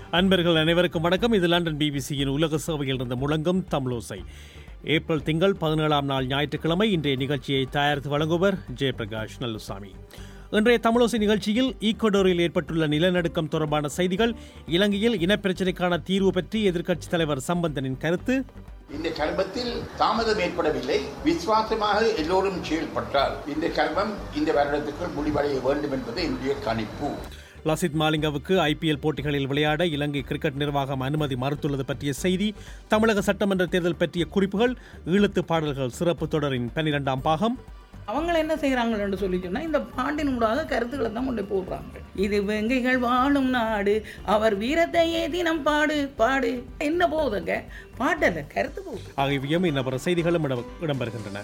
அன்பர்கள் அனைவருக்கும் வணக்கம் இது லண்டன் பிபிசியின் உலக சேவையில் இருந்து முழங்கும் தமிழோசை ஏப்ரல் திங்கள் பதினேழாம் நாள் ஞாயிற்றுக்கிழமை இன்றைய நிகழ்ச்சியை தயாரித்து வழங்குவர் ஜெயபிரகாஷ் நல்லுசாமி இன்றைய தமிழோசை நிகழ்ச்சியில் ஈக்குவடோரில் ஏற்பட்டுள்ள நிலநடுக்கம் தொடர்பான செய்திகள் இலங்கையில் இனப்பிரச்சினைக்கான தீர்வு பற்றி எதிர்க்கட்சித் தலைவர் சம்பந்தனின் கருத்து இந்த கர்மத்தில் தாமதம் ஏற்படவில்லை விசுவாசமாக எல்லோரும் செயல்பட்டால் இந்த கர்மம் இந்த வருடத்துக்குள் முடிவடைய வேண்டும் என்பது என்னுடைய கணிப்பு லசித் மாலிங்கவுக்கு ஐபிஎல் போட்டிகளில் விளையாட இலங்கை கிரிக்கெட் நிர்வாகம் அனுமதி மறுத்துள்ளது பற்றிய செய்தி தமிழக சட்டமன்ற தேர்தல் பற்றிய குறிப்புகள் ஈழத்து பாடல்கள் சிறப்பு தொடரின் பன்னிரெண்டாம் பாகம் அவங்க என்ன செய்கிறாங்கன்னு சொல்லி சொன்னால் இந்த பாட்டின் ஊடாக கருத்துக்களை தான் கொண்டு போடுறாங்க இது வெங்கைகள் வாழும் நாடு அவர் வீரத்தையே தினம் பாடு பாடு என்ன போகுதுங்க பாட்டல்ல கருத்து போகுது ஆகியவையும் இன்னபிற செய்திகளும் இடம் இடம்பெறுகின்றன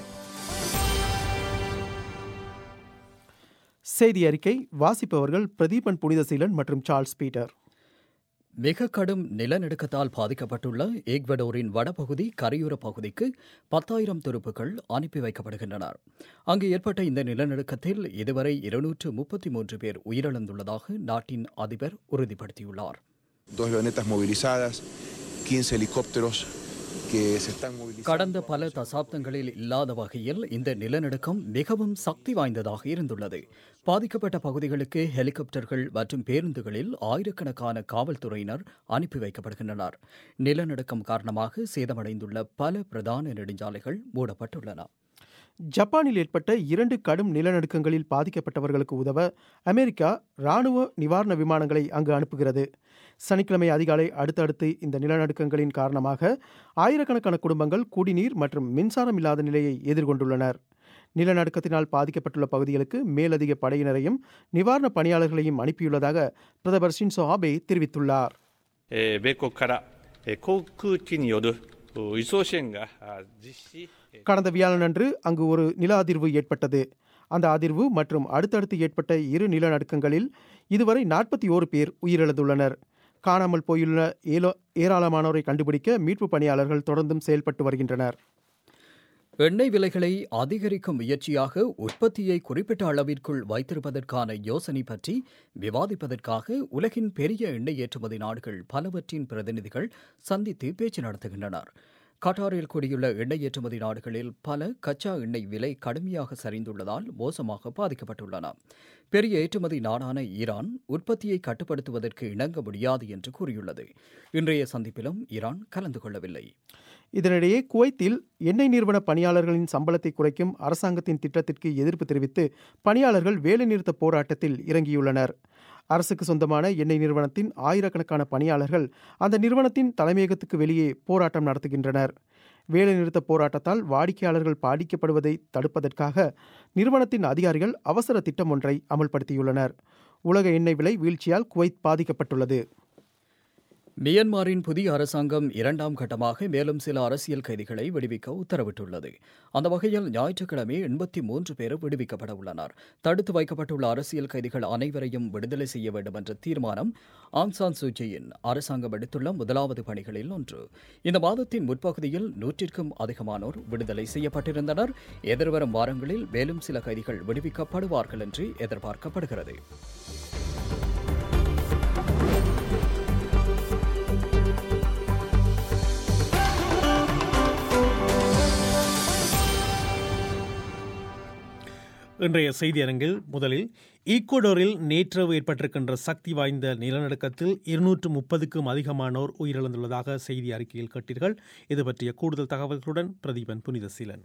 செய்தி அறிக்கை வாசிப்பவர்கள் பிரதீபன் புனிதசீலன் மற்றும் சார்ல்ஸ் பீட்டர் மிக கடும் நிலநடுக்கத்தால் பாதிக்கப்பட்டுள்ள ஈக்வடோரின் வடபகுதி கரையோர பகுதிக்கு பத்தாயிரம் துருப்புகள் அனுப்பி வைக்கப்படுகின்றன அங்கு ஏற்பட்ட இந்த நிலநடுக்கத்தில் இதுவரை இருநூற்று முப்பத்தி மூன்று பேர் உயிரிழந்துள்ளதாக நாட்டின் அதிபர் உறுதிப்படுத்தியுள்ளார் dos avionetas movilizadas, 15 helicópteros que se están movilizando. கடந்த பல தசாப்தங்களில் இல்லாத வகையில் இந்த நிலநடுக்கம் மிகவும் சக்தி வாய்ந்ததாக இருந்துள்ளது பாதிக்கப்பட்ட பகுதிகளுக்கு ஹெலிகாப்டர்கள் மற்றும் பேருந்துகளில் ஆயிரக்கணக்கான காவல்துறையினர் அனுப்பி வைக்கப்படுகின்றனர் நிலநடுக்கம் காரணமாக சேதமடைந்துள்ள பல பிரதான நெடுஞ்சாலைகள் மூடப்பட்டுள்ளன ஜப்பானில் ஏற்பட்ட இரண்டு கடும் நிலநடுக்கங்களில் பாதிக்கப்பட்டவர்களுக்கு உதவ அமெரிக்கா ராணுவ நிவாரண விமானங்களை அங்கு அனுப்புகிறது சனிக்கிழமை அதிகாலை அடுத்தடுத்து இந்த நிலநடுக்கங்களின் காரணமாக ஆயிரக்கணக்கான குடும்பங்கள் குடிநீர் மற்றும் மின்சாரம் இல்லாத நிலையை எதிர்கொண்டுள்ளனர் நிலநடுக்கத்தினால் பாதிக்கப்பட்டுள்ள பகுதிகளுக்கு மேலதிக படையினரையும் நிவாரண பணியாளர்களையும் அனுப்பியுள்ளதாக பிரதமர் ஷின்சோ ஆபே தெரிவித்துள்ளார் えー米国からえー航空機によるお輸送支援があ実施えー கடந்த வியாழனன்று அங்கு ஒரு நில அதிர்வு ஏற்பட்டது அந்த அதிர்வு மற்றும் அடுத்தடுத்து ஏற்பட்ட இரு நிலநடுக்கங்களில் இதுவரை நாற்பத்தி ஓரு பேர் உயிரிழந்துள்ளனர் காணாமல் போயுள்ள ஏலோ ஏராளமானோரை கண்டுபிடிக்க மீட்பு பணியாளர்கள் தொடர்ந்தும் செயல்பட்டு வருகின்றனர் எண்ணெய் விலைகளை அதிகரிக்கும் முயற்சியாக உற்பத்தியை குறிப்பிட்ட அளவிற்குள் வைத்திருப்பதற்கான யோசனை பற்றி விவாதிப்பதற்காக உலகின் பெரிய எண்ணெய் ஏற்றுமதி நாடுகள் பலவற்றின் பிரதிநிதிகள் சந்தித்து பேச்சு நடத்துகின்றனர் கட்டாரில் கூடியுள்ள எண்ணெய் ஏற்றுமதி நாடுகளில் பல கச்சா எண்ணெய் விலை கடுமையாக சரிந்துள்ளதால் மோசமாக பாதிக்கப்பட்டுள்ளன பெரிய ஏற்றுமதி நாடான ஈரான் உற்பத்தியை கட்டுப்படுத்துவதற்கு இணங்க முடியாது என்று கூறியுள்ளது இன்றைய சந்திப்பிலும் ஈரான் கலந்து கொள்ளவில்லை இதனிடையே குவைத்தில் எண்ணெய் நிறுவன பணியாளர்களின் சம்பளத்தை குறைக்கும் அரசாங்கத்தின் திட்டத்திற்கு எதிர்ப்பு தெரிவித்து பணியாளர்கள் வேலைநிறுத்த போராட்டத்தில் இறங்கியுள்ளனர் அரசுக்கு சொந்தமான எண்ணெய் நிறுவனத்தின் ஆயிரக்கணக்கான பணியாளர்கள் அந்த நிறுவனத்தின் தலைமையகத்துக்கு வெளியே போராட்டம் நடத்துகின்றனர் வேலைநிறுத்த போராட்டத்தால் வாடிக்கையாளர்கள் பாதிக்கப்படுவதை தடுப்பதற்காக நிறுவனத்தின் அதிகாரிகள் அவசர திட்டம் ஒன்றை அமல்படுத்தியுள்ளனர் உலக எண்ணெய் விலை வீழ்ச்சியால் குவைத் பாதிக்கப்பட்டுள்ளது மியன்மாரின் புதிய அரசாங்கம் இரண்டாம் கட்டமாக மேலும் சில அரசியல் கைதிகளை விடுவிக்க உத்தரவிட்டுள்ளது அந்த வகையில் ஞாயிற்றுக்கிழமை எண்பத்தி மூன்று பேர் விடுவிக்கப்பட உள்ளனர் தடுத்து வைக்கப்பட்டுள்ள அரசியல் கைதிகள் அனைவரையும் விடுதலை செய்ய வேண்டும் என்ற தீர்மானம் ஆங் சான் சூச்சியின் அரசாங்கம் எடுத்துள்ள முதலாவது பணிகளில் ஒன்று இந்த மாதத்தின் முற்பகுதியில் நூற்றிற்கும் அதிகமானோர் விடுதலை செய்யப்பட்டிருந்தனர் எதிர்வரும் வாரங்களில் மேலும் சில கைதிகள் விடுவிக்கப்படுவார்கள் என்று எதிர்பார்க்கப்படுகிறது இன்றைய செய்தியரங்கில் முதலில் ஈக்குவடோரில் நேற்றிரவு ஏற்பட்டிருக்கின்ற சக்தி வாய்ந்த நிலநடுக்கத்தில் இருநூற்று முப்பதுக்கும் அதிகமானோர் உயிரிழந்துள்ளதாக செய்தி அறிக்கையில் கேட்டீர்கள் இது பற்றிய கூடுதல் தகவல்களுடன் பிரதீபன் புனிதசீலன்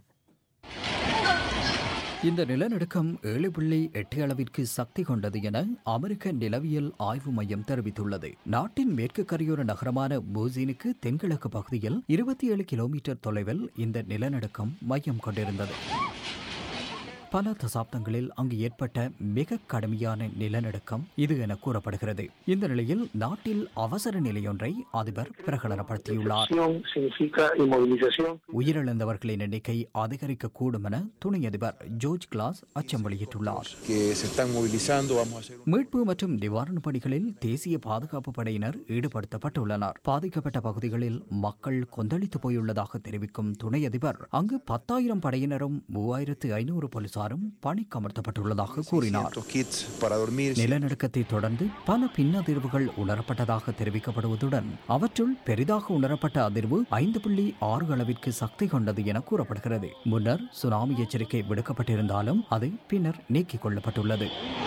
இந்த நிலநடுக்கம் ஏழு புள்ளி எட்டு அளவிற்கு சக்தி கொண்டது என அமெரிக்க நிலவியல் ஆய்வு மையம் தெரிவித்துள்ளது நாட்டின் மேற்கு கரையோர நகரமான மூசினுக்கு தென்கிழக்கு பகுதியில் இருபத்தி ஏழு கிலோமீட்டர் தொலைவில் இந்த நிலநடுக்கம் மையம் கொண்டிருந்தது பல தசாப்தங்களில் அங்கு ஏற்பட்ட மிக கடுமையான நிலநடுக்கம் இது என கூறப்படுகிறது இந்த நிலையில் நாட்டில் அவசர நிலையொன்றை அதிபர் பிரகடனப்படுத்தியுள்ளார் significa inmovilización. உயிரிழந்தவர்களின் எண்ணிக்கை அதிகரிக்கக்கூடும் என துணை அதிபர் ஜோர்ஜ் கிளாஸ் அச்சம் வெளியிட்டுள்ளார் que se están movilizando. Vamos a hacer un- மீட்பு மற்றும் நிவாரணப் பணிகளில் தேசிய பாதுகாப்பு படையினர் ஈடுபடுத்தப்பட்டுள்ளனர் பாதிக்கப்பட்ட பகுதிகளில் மக்கள் கொந்தளித்து போயுள்ளதாக தெரிவிக்கும் துணை அதிபர் அங்கு பத்தாயிரம் படையினரும் மூவாயிரத்து ஐநூறு போலீசாரும் போலீசாரும் பணிக்கமர்த்தப்பட்டுள்ளதாக கூறினார் 600 kits para dormir. நிலநடுக்கத்தை தொடர்ந்து பல பின்னதிர்வுகள் உணரப்பட்டதாக தெரிவிக்கப்படுவதுடன் அவற்றுள் பெரிதாக உணரப்பட்ட அதிர்வு ஐந்து புள்ளி ஆறு அளவிற்கு சக்தி கொண்டது என கூறப்படுகிறது முன்னர் சுனாமி எச்சரிக்கை விடுக்கப்பட்டிருந்தாலும் அது பின்னர் நீக்கிக் கொள்ளப்பட்டுள்ளது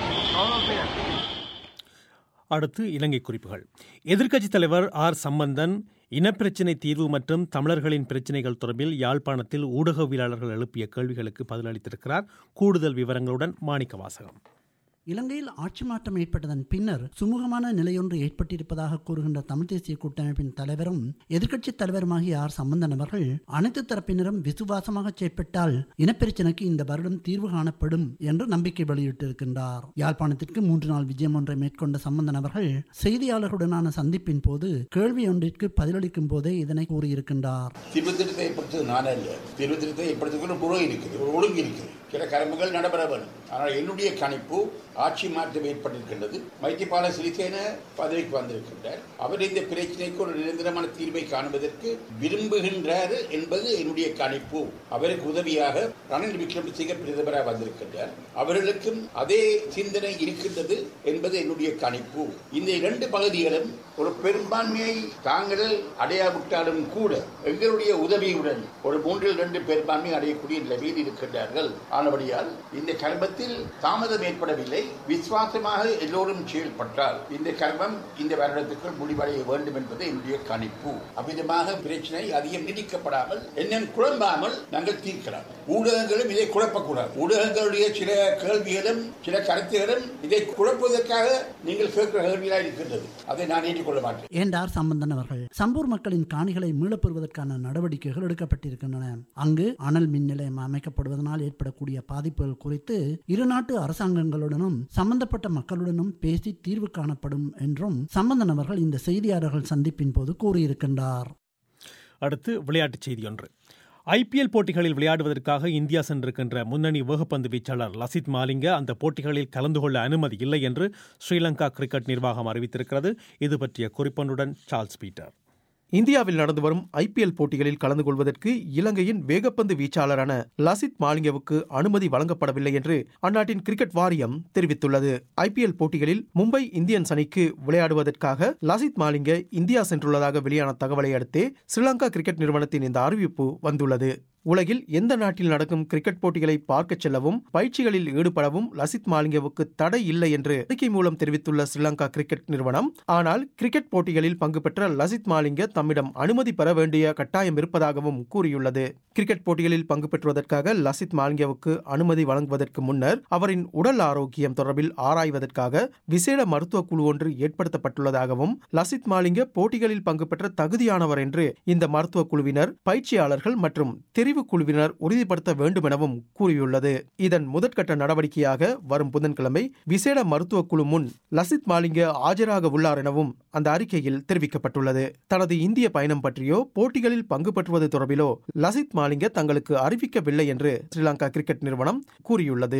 அடுத்து இலங்கை குறிப்புகள் எதிர்க்கட்சித் தலைவர் ஆர் சம்பந்தன் இனப்பிரச்சினை தீர்வு மற்றும் தமிழர்களின் பிரச்சினைகள் தொடர்பில் யாழ்ப்பாணத்தில் ஊடகவியலாளர்கள் எழுப்பிய கேள்விகளுக்கு பதிலளித்திருக்கிறார் கூடுதல் விவரங்களுடன் மாணிக்க வாசகம் இலங்கையில் ஆட்சி மாற்றம் ஏற்பட்டதன் பின்னர் சுமூகமான நிலையொன்று ஏற்பட்டிருப்பதாக கூறுகின்ற தமிழ் தேசிய கூட்டமைப்பின் தலைவரும் எதிர்க்கட்சித் தலைவருமாகிய ஆர் சம்பந்தன் அவர்கள் அனைத்து தரப்பினரும் விசுவாசமாக செயற்பட்டால் இனப்பிரச்சினைக்கு இந்த வருடம் தீர்வு காணப்படும் என்று நம்பிக்கை வெளியிட்டிருக்கின்றார் யாழ்ப்பாணத்திற்கு மூன்று நாள் விஜயம் ஒன்றை மேற்கொண்ட சம்பந்தன் அவர்கள் செய்தியாளர்களுடனான சந்திப்பின் போது கேள்வி ஒன்றிற்கு பதிலளிக்கும் போதே இதனை கூறியிருக்கின்றார் திருத்திருத்தத்தை ஏற்படுத்துவது நான் அல்ல திருத்திருத்தத்தை ஏற்படுத்துகிற முறை இருக்குது ஒரு ஒழுங்கு இருக்குது சில கரும்புகள் நடைபெற வேண்டும் ஆனால் என்னுடைய கணிப்பு ஆட்சி மாற்றம் ஏற்பட்டிருக்கின்றது மைத்திரிபால சிறிசேன பதவிக்கு வந்திருக்கின்றார் அவர் இந்த பிரச்சனைக்கு ஒரு நிரந்தரமான தீர்வை காணுவதற்கு விரும்புகின்றார் என்பது என்னுடைய கணிப்பு அவருக்கு உதவியாக ரணில் விக்ரமசிங்க பிரதமராக வந்திருக்கின்றார் அவர்களுக்கும் அதே சிந்தனை இருக்கின்றது என்பது என்னுடைய கணிப்பு இந்த இரண்டு பகுதிகளும் ஒரு பெரும்பான்மையை தாங்கள் அடையாவிட்டாலும் கூட எங்களுடைய உதவியுடன் ஒரு மூன்றில் இரண்டு பெரும்பான்மை அடையக்கூடிய நிலையில் இருக்கின்றார்கள் ஆனபடியால் இந்த கர்மத்தில் தாமதம் ஏற்படவில்லை விசுவாசமாக எல்லோரும் செயல்பட்டால் இந்த கர்மம் இந்த வருடத்துக்குள் முடிவடைய வேண்டும் என்பது என்னுடைய கணிப்பு அவ்விதமாக பிரச்சனை அதிகம் நீடிக்கப்படாமல் என்னும் குழம்பாமல் நாங்கள் தீர்க்கலாம் ஊடகங்களும் இதை குழப்பக்கூடாது ஊடகங்களுடைய சில கேள்விகளும் சில கருத்துகளும் இதை குழப்புவதற்காக நீங்கள் கேட்கிற கேள்வியாக இருக்கின்றது அதை நான் ஏற்றுக்கொள்ள மாட்டேன் என்றார் சம்பந்தன் அவர்கள் சம்பூர் மக்களின் காணிகளை மீளப்பெறுவதற்கான நடவடிக்கைகள் எடுக்கப்பட்டிருக்கின்றன அங்கு அனல் மின் நிலையம் அமைக்கப்படுவதனால் ஏற்படக்கூடிய பாதிப்புகள் குறித்து இரு நாட்டு அரசாங்கங்களுடனும் சம்பந்தப்பட்ட மக்களுடனும் பேசி தீர்வு காணப்படும் என்றும் சம்பந்தன் அவர்கள் இந்த செய்தியாளர்கள் சந்திப்பின் போது கூறியிருக்கின்றார் அடுத்து விளையாட்டுச் செய்தி ஒன்று ஐபிஎல் போட்டிகளில் விளையாடுவதற்காக இந்தியா சென்றிருக்கின்ற முன்னணி வேகப்பந்து வீச்சாளர் லசித் மாலிங்க அந்த போட்டிகளில் கலந்து கொள்ள அனுமதி இல்லை என்று ஸ்ரீலங்கா கிரிக்கெட் நிர்வாகம் அறிவித்திருக்கிறது இது பற்றிய குறிப்பொன்றுடன் சார்ல்ஸ் பீட்டர் இந்தியாவில் நடந்து வரும் ஐபிஎல் போட்டிகளில் கலந்து கொள்வதற்கு இலங்கையின் வேகப்பந்து வீச்சாளரான லசித் மாலிங்கவுக்கு அனுமதி வழங்கப்படவில்லை என்று அந்நாட்டின் கிரிக்கெட் வாரியம் தெரிவித்துள்ளது ஐபிஎல் போட்டிகளில் மும்பை இந்தியன்ஸ் அணிக்கு விளையாடுவதற்காக லசித் மாலிங்க இந்தியா சென்றுள்ளதாக வெளியான தகவலை அடுத்தே ஸ்ரீலங்கா கிரிக்கெட் நிறுவனத்தின் இந்த அறிவிப்பு வந்துள்ளது உலகில் எந்த நாட்டில் நடக்கும் கிரிக்கெட் போட்டிகளை பார்க்கச் செல்லவும் பயிற்சிகளில் ஈடுபடவும் லசித் மாலிங்கவுக்கு தடை இல்லை என்று அறிக்கை மூலம் தெரிவித்துள்ள ஸ்ரீலங்கா கிரிக்கெட் நிறுவனம் ஆனால் கிரிக்கெட் போட்டிகளில் பங்கு பெற்ற லசித் மாலிங்க தம்மிடம் அனுமதி பெற வேண்டிய கட்டாயம் இருப்பதாகவும் கூறியுள்ளது கிரிக்கெட் போட்டிகளில் பங்கு பெற்றுவதற்காக லசித் மாலிங்கவுக்கு அனுமதி வழங்குவதற்கு முன்னர் அவரின் உடல் ஆரோக்கியம் தொடர்பில் ஆராய்வதற்காக விசேட மருத்துவ குழு ஒன்று ஏற்படுத்தப்பட்டுள்ளதாகவும் லசித் மாலிங்க போட்டிகளில் பங்கு பெற்ற தகுதியானவர் என்று இந்த மருத்துவ குழுவினர் பயிற்சியாளர்கள் மற்றும் தெரிவு குழுவினர் உறுதிப்படுத்த வேண்டும் எனவும் கூறியுள்ளது இதன் முதற்கட்ட நடவடிக்கையாக வரும் புதன்கிழமை விசேட மருத்துவ குழு முன் லசித் மாலிங்க ஆஜராக உள்ளார் எனவும் அந்த அறிக்கையில் தெரிவிக்கப்பட்டுள்ளது தனது இந்திய பயணம் பற்றியோ போட்டிகளில் பங்கு பெற்றுவது தொடர்பிலோ லசித் மாலிங்க தங்களுக்கு அறிவிக்கவில்லை என்று ஸ்ரீலங்கா கிரிக்கெட் நிறுவனம் கூறியுள்ளது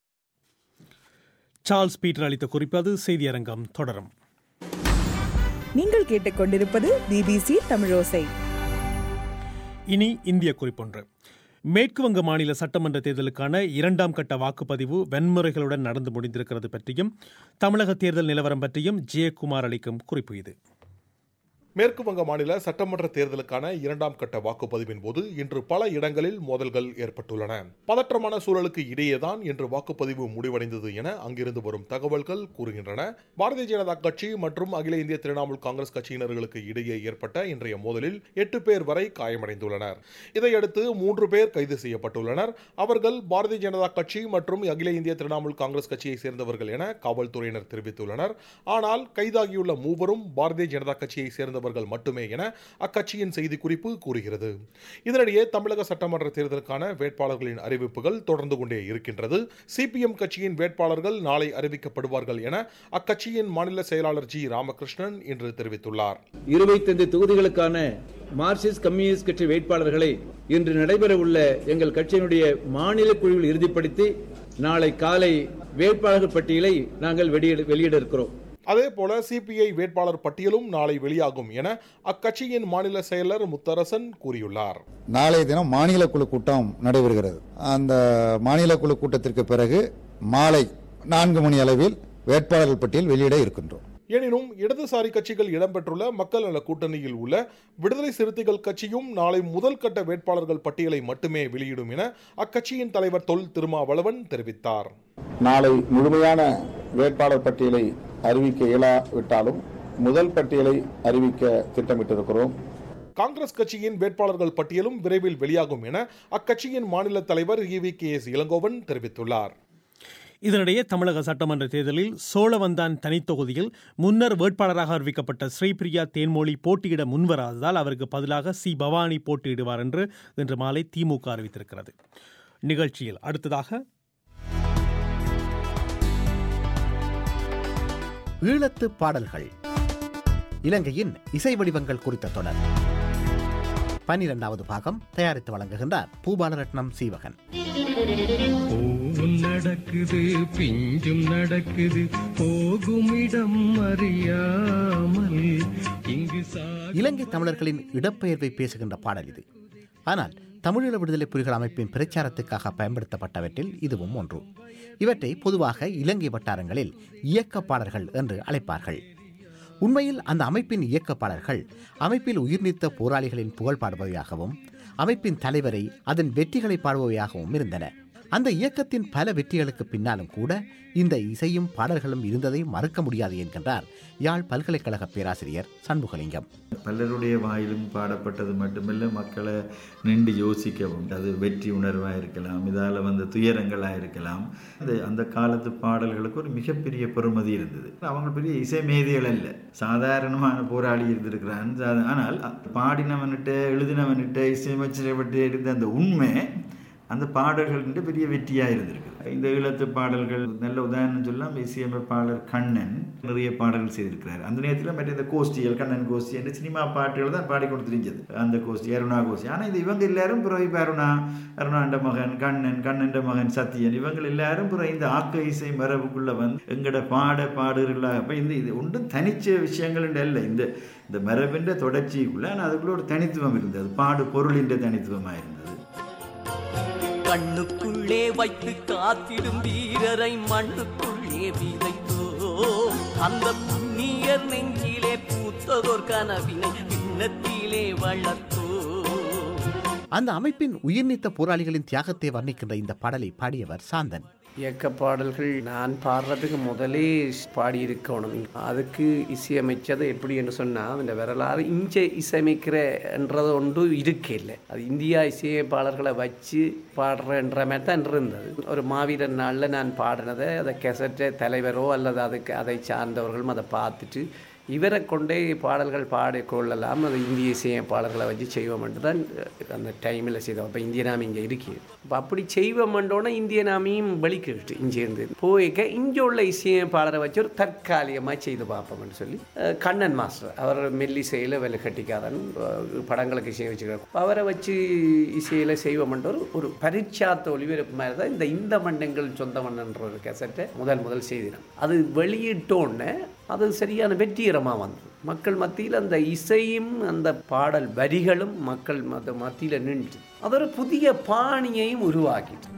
சார்ல்ஸ் பீட்டர் அளித்த குறிப்பது செய்தியரங்கம் தொடரும் நீங்கள் கேட்டுக்கொண்டிருப்பது பிபிசி தமிழோசை இனி இந்திய குறிப்பொன்று மேற்கு வங்க மாநில சட்டமன்ற தேர்தலுக்கான இரண்டாம் கட்ட வாக்குப்பதிவு வன்முறைகளுடன் நடந்து முடிந்திருக்கிறது பற்றியும் தமிழக தேர்தல் நிலவரம் பற்றியும் ஜெயக்குமார் அளிக்கும் குறிப்பு இது மேற்கு வங்க மாநில சட்டமன்ற தேர்தலுக்கான இரண்டாம் கட்ட வாக்குப்பதிவின் போது இன்று பல இடங்களில் மோதல்கள் ஏற்பட்டுள்ளன பதற்றமான சூழலுக்கு இடையேதான் இன்று வாக்குப்பதிவு முடிவடைந்தது என அங்கிருந்து வரும் தகவல்கள் கூறுகின்றன பாரதிய ஜனதா கட்சி மற்றும் அகில இந்திய திரிணாமுல் காங்கிரஸ் கட்சியினர்களுக்கு இடையே ஏற்பட்ட இன்றைய மோதலில் எட்டு பேர் வரை காயமடைந்துள்ளனர் இதையடுத்து மூன்று பேர் கைது செய்யப்பட்டுள்ளனர் அவர்கள் பாரதிய ஜனதா கட்சி மற்றும் அகில இந்திய திரிணாமுல் காங்கிரஸ் கட்சியை சேர்ந்தவர்கள் என காவல்துறையினர் தெரிவித்துள்ளனர் ஆனால் கைதாகியுள்ள மூவரும் பாரதிய ஜனதா கட்சியை சேர்ந்தவர்கள் மட்டுமே என அக்கட்சியின் செய்திக்குறிப்பு கூறுகிறது இதனிடையே தமிழக சட்டமன்ற தேர்தலுக்கான வேட்பாளர்களின் அறிவிப்புகள் தொடர்ந்து கொண்டே இருக்கின்றது சிபிஎம் கட்சியின் வேட்பாளர்கள் நாளை அறிவிக்கப்படுவார்கள் என அக்கட்சியின் மாநில செயலாளர் ஜி ராமகிருஷ்ணன் இன்று தெரிவித்துள்ளார் இருபத்தைந்து தொகுதிகளுக்கான மார்க்சிஸ்ட் கம்யூனிஸ்ட் கட்சி வேட்பாளர்களை இன்று நடைபெறவுள்ள எங்கள் கட்சியினுடைய மாநில குழுவில் இறுதிப்படுத்தி நாளை காலை வேட்பாளர்கள் பட்டியலை நாங்கள் வெளியிட வெளியிட இருக்கிறோம் அதேபோல சிபிஐ வேட்பாளர் பட்டியலும் நாளை வெளியாகும் என அக்கட்சியின் மாநில செயலர் முத்தரசன் கூறியுள்ளார் நாளைய தினம் மாநில குழு கூட்டம் நடைபெறுகிறது அந்த மாநில குழு கூட்டத்திற்கு பிறகு மாலை நான்கு மணி அளவில் வேட்பாளர்கள் பட்டியல் வெளியிட இருக்கின்றோம் எனினும் இடதுசாரி கட்சிகள் இடம்பெற்றுள்ள மக்கள் நல கூட்டணியில் உள்ள விடுதலை சிறுத்தைகள் கட்சியும் நாளை முதல் கட்ட வேட்பாளர்கள் பட்டியலை மட்டுமே வெளியிடும் என அக்கட்சியின் தலைவர் தொல் திருமாவளவன் தெரிவித்தார் நாளை முழுமையான வேட்பாளர் பட்டியலை அறிவிக்க இயலாவிட்டாலும் முதல் பட்டியலை அறிவிக்க திட்டமிட்டிருக்கிறோம் காங்கிரஸ் கட்சியின் வேட்பாளர்கள் பட்டியலும் விரைவில் வெளியாகும் என அக்கட்சியின் மாநில தலைவர் இவி கே எஸ் இளங்கோவன் தெரிவித்துள்ளார் இதனிடையே தமிழக சட்டமன்ற தேர்தலில் சோழவந்தான் தனித்தொகுதியில் முன்னர் வேட்பாளராக அறிவிக்கப்பட்ட ஸ்ரீபிரியா தேன்மொழி போட்டியிட முன்வராததால் அவருக்கு பதிலாக சி பவானி போட்டியிடுவார் என்று இன்று மாலை திமுக அறிவித்திருக்கிறது நிகழ்ச்சியில் அடுத்ததாக ஈழத்து பாடல்கள் இலங்கையின் இசை வடிவங்கள் குறித்த தொடர் பன்னிரெண்டாவது பாகம் தயாரித்து வழங்குகின்றார் பூபாலரட்னம் சீவகன் பூவும் நடக்குது பிஞ்சும் நடக்குது போகும் இடம் அறியாமல் இங்கு இலங்கை தமிழர்களின் இடப்பெயர்வை பேசுகின்ற பாடல் இது ஆனால் தமிழீழ விடுதலை புலிகள் அமைப்பின் பிரச்சாரத்துக்காக பயன்படுத்தப்பட்டவற்றில் இதுவும் ஒன்று இவற்றை பொதுவாக இலங்கை வட்டாரங்களில் இயக்கப்பாளர்கள் என்று அழைப்பார்கள் உண்மையில் அந்த அமைப்பின் இயக்கப்பாளர்கள் அமைப்பில் உயிர்நீத்த போராளிகளின் புகழ் பாடுபவையாகவும் அமைப்பின் தலைவரை அதன் வெற்றிகளை பாடுபவையாகவும் இருந்தன அந்த இயக்கத்தின் பல வெற்றிகளுக்கு பின்னாலும் கூட இந்த இசையும் பாடல்களும் இருந்ததை மறுக்க முடியாது என்கின்றார் யாழ் பல்கலைக்கழக பேராசிரியர் சண்முகலிங்கம் பலருடைய வாயிலும் பாடப்பட்டது மட்டுமல்ல மக்களை நின்று யோசிக்கவும் அது வெற்றி உணர்வாக இருக்கலாம் இதால் வந்த துயரங்களாக இருக்கலாம் அந்த அந்த காலத்து பாடல்களுக்கு ஒரு மிகப்பெரிய பெருமதி இருந்தது அவங்க பெரிய இசை மேதைகள் அல்ல சாதாரணமான போராளி இருந்திருக்கிறான் ஆனால் பாடினவன்கிட்ட எழுதினவன்கிட்ட இசையமைச்சர்கிட்ட இருந்த அந்த உண்மை அந்த பாடல்கள் பெரிய வெற்றியாக இருந்திருக்கு இந்த ஈழத்து பாடல்கள் நல்ல உதாரணம் சொல்லலாம் இசையமைப்பாளர் கண்ணன் நிறைய பாடல்கள் செய்திருக்கிறார் அந்த நேரத்தில் மற்ற இந்த கோஷ்டிகள் கண்ணன் கோஷ்டி என்ற சினிமா பாட்டுகள் தான் பாடிக்கொண்டு தெரிஞ்சது அந்த கோஷ்டி அருணா கோஷ்டி ஆனால் இது இவங்க எல்லாரும் பிறகு இப்போ அருணா அருணாண்ட மகன் கண்ணன் கண்ணன் மகன் சத்தியன் இவங்க எல்லாரும் பிறகு இந்த ஆக்க இசை மரபுக்குள்ள வந்து எங்கட பாட பாடுகளா அப்போ இந்த இது ஒன்றும் தனிச்ச விஷயங்கள் அல்ல இந்த இந்த மரபின்ற தொடர்ச்சிக்குள்ள ஆனால் அதுக்குள்ள ஒரு தனித்துவம் இருந்தது பாடு பொருளின்ற தனித்துவமாக இருந்தது கண்ணுக்குள்ளே வைத்து காத்திடும் வீரரை மண்ணுக்குள்ளே விதைத்தோ அந்த புண்ணியர் நெஞ்சிலே பூத்ததோர் கனவினை பின்னத்திலே வளர்த்தோ அந்த அமைப்பின் உயிர்நீத்த போராளிகளின் தியாகத்தை வர்ணிக்கின்ற இந்த பாடலை பாடியவர் சாந்தன் இயக்க பாடல்கள் நான் பாடுறதுக்கு முதலே பாடியிருக்கணும் அதுக்கு இசையமைச்சது எப்படி என்று சொன்னால் அந்த வரலாறு இஞ்ச இசையமைக்கிறன்றது ஒன்று இருக்கே இல்லை அது இந்தியா இசையமைப்பாளர்களை வச்சு பாடுறன்ற மாதிரி தான் இருந்தது ஒரு மாவீரர் நாளில் நான் பாடினதை அதை கெசட்டை தலைவரோ அல்லது அதுக்கு அதை சார்ந்தவர்களும் அதை பார்த்துட்டு இவரை கொண்டே பாடல்கள் பாடிக்கொள்ளலாம் அது இந்திய இசையமைப்பாளர்களை வச்சு செய்வோம்ட்டு தான் அந்த டைமில் செய்தோம் அப்போ இந்திய நாமி இங்கே இருக்கு இப்போ அப்படி செய்வோம்ன்றோன்னா இந்திய நாமியும் வெளிக்கிட்டு இங்கேருந்து போய்க்க இங்கே உள்ள இசையமைப்பாளரை வச்சு ஒரு தற்காலிகமாக செய்து பார்ப்போம்னு சொல்லி கண்ணன் மாஸ்டர் அவர் மெல்லிசையில் வெலை கட்டிக்காரன் படங்களுக்கு இசையை வச்சுக்கிறார் அவரை வச்சு இசையில் செய்வோம்ன்ற ஒரு ஒரு பரீட்சாத்த ஒளிபரப்பு மாதிரி தான் இந்த இந்த மன்னங்கள் சொந்த மன்னன்ற ஒரு கெசட்டை முதல் முதல் செய்தினோம் அது வெளியிட்டோன்னே அது சரியான வெற்றிகரமாக வந்தது மக்கள் மத்தியில் அந்த இசையும் அந்த பாடல் வரிகளும் மக்கள் மத மத்தியில் நின்று அது ஒரு புதிய பாணியையும் உருவாக்கிட்டு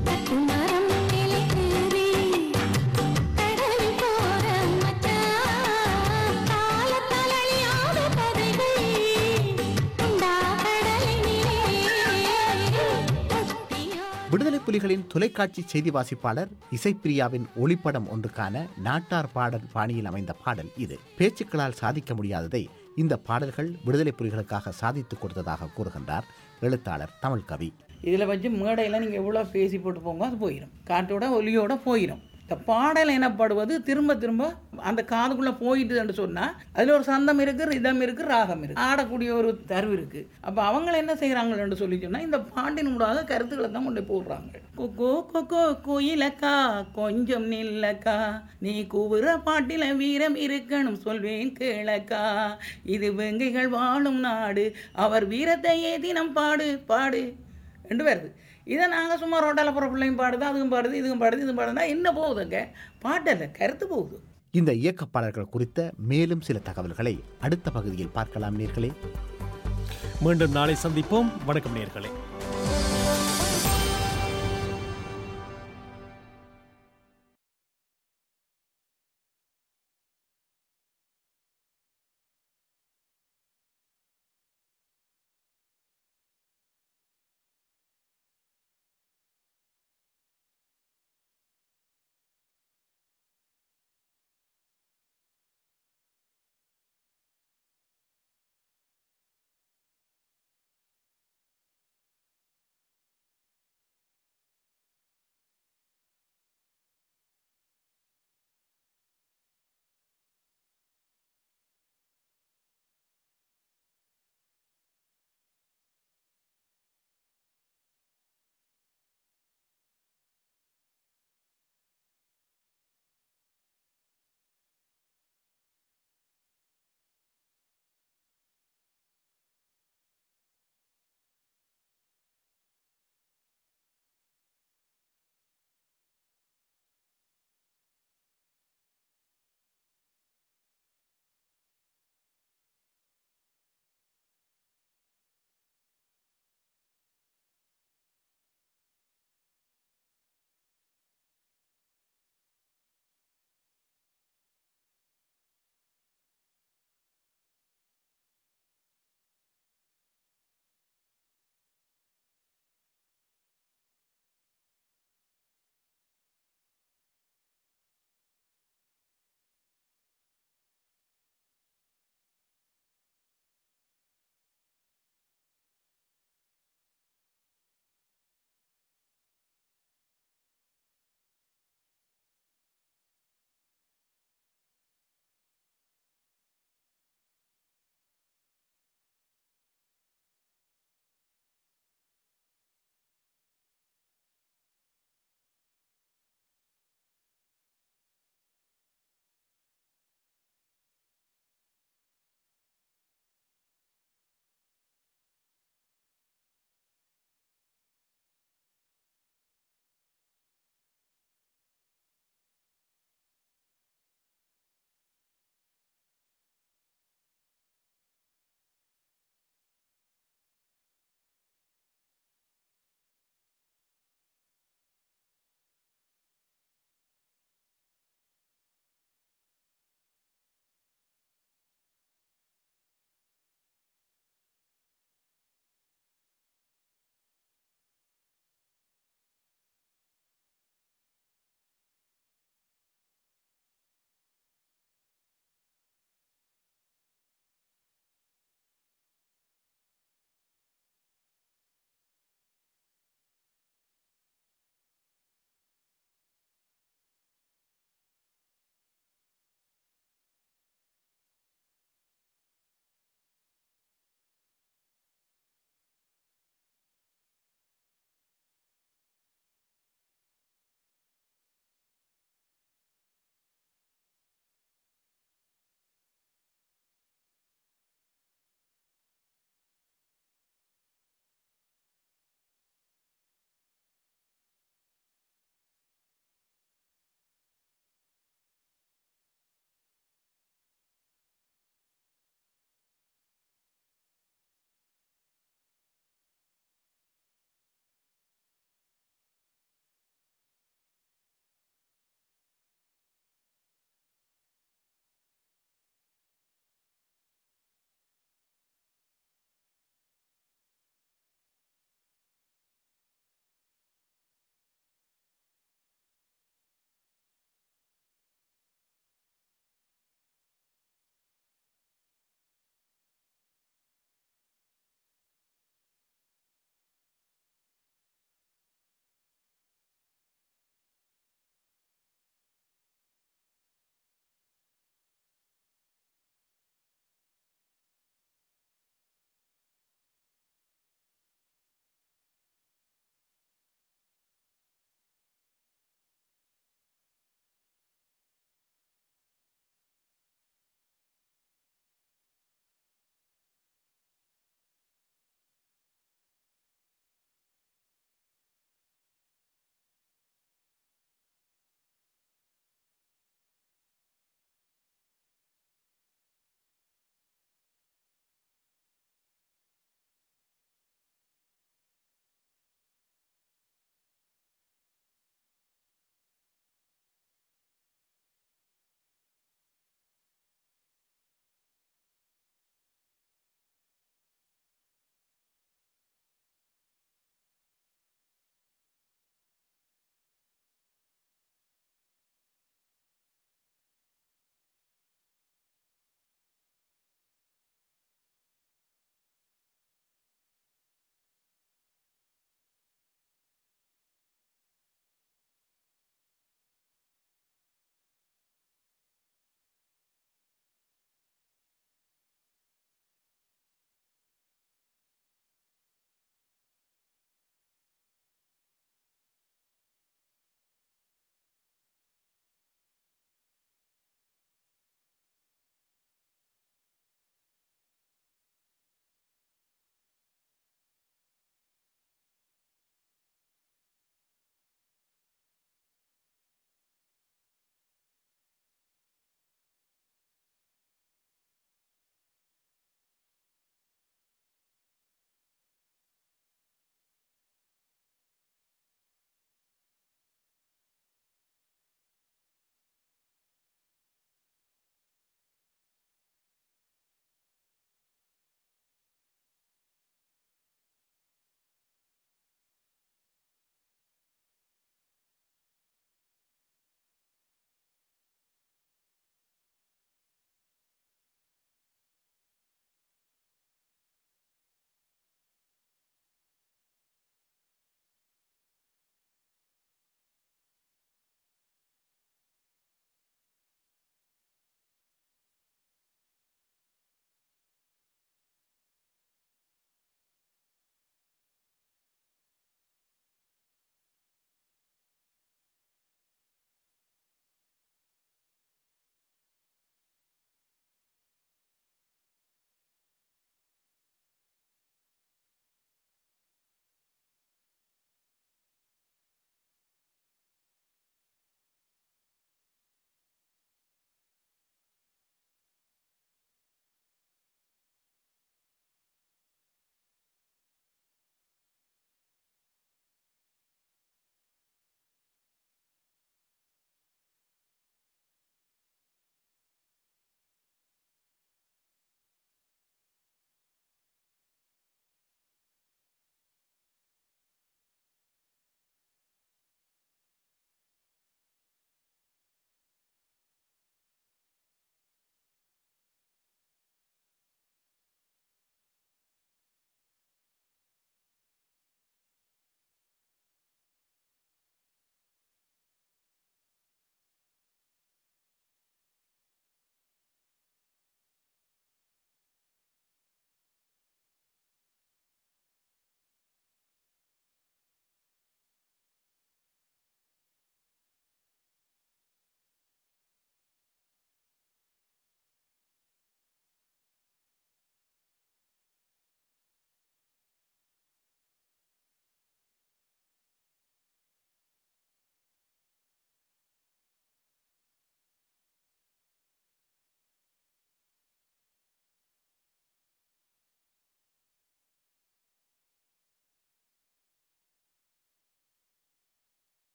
விடுதலை புலிகளின் தொலைக்காட்சி செய்தி வாசிப்பாளர் இசைப்பிரியாவின் ஒளிப்படம் ஒன்றுக்கான நாட்டார் பாடல் பாணியில் அமைந்த பாடல் இது பேச்சுக்களால் சாதிக்க முடியாததை இந்த பாடல்கள் விடுதலை புலிகளுக்காக சாதித்துக் கொடுத்ததாக கூறுகின்றார் எழுத்தாளர் தமிழ் கவி இதில் வச்சு மேடையில் நீங்கள் எவ்வளோ பேசி போட்டு போங்க அது போயிடும் காட்டோட ஒலியோட போயிடும் இந்த பாடல் எனப்படுவது திரும்ப திரும்ப அந்த காதுக்குள்ளே போயிட்டுன்னு சொன்னால் அதில் ஒரு சந்தம் இருக்குது ரிதம் இருக்குது ராகம் இருக்குது ஆடக்கூடிய ஒரு தருவு இருக்குது அப்போ அவங்க என்ன செய்கிறாங்கன்னு சொல்லி சொன்னால் இந்த பாட்டின் மூடாக கருத்துக்களை தான் கொண்டு போடுறாங்க கொக்கோ கொக்கோ கோயிலக்கா கொஞ்சம் நில்லக்கா நீ கூவுற பாட்டில வீரம் இருக்கணும் சொல்வேன் கேளக்கா இது வெங்கைகள் வாழும் நாடு அவர் வீரத்தை ஏதினம் பாடு பாடு என்று வருது இதை நாங்கள் சும்மா ரோட்டால் போகிற பிள்ளையும் பாடுது அதுவும் பாடுது இதுவும் பாடுது இதுவும் பாடுதுன்னா என்ன போகுதுங்க பாட்டல்ல கருத்து போகுது இந்த இயக்கப்பாளர்கள் குறித்த மேலும் சில தகவல்களை அடுத்த பகுதியில் பார்க்கலாம் நேர்களே மீண்டும் நாளை சந்திப்போம் வணக்கம் நேர்களே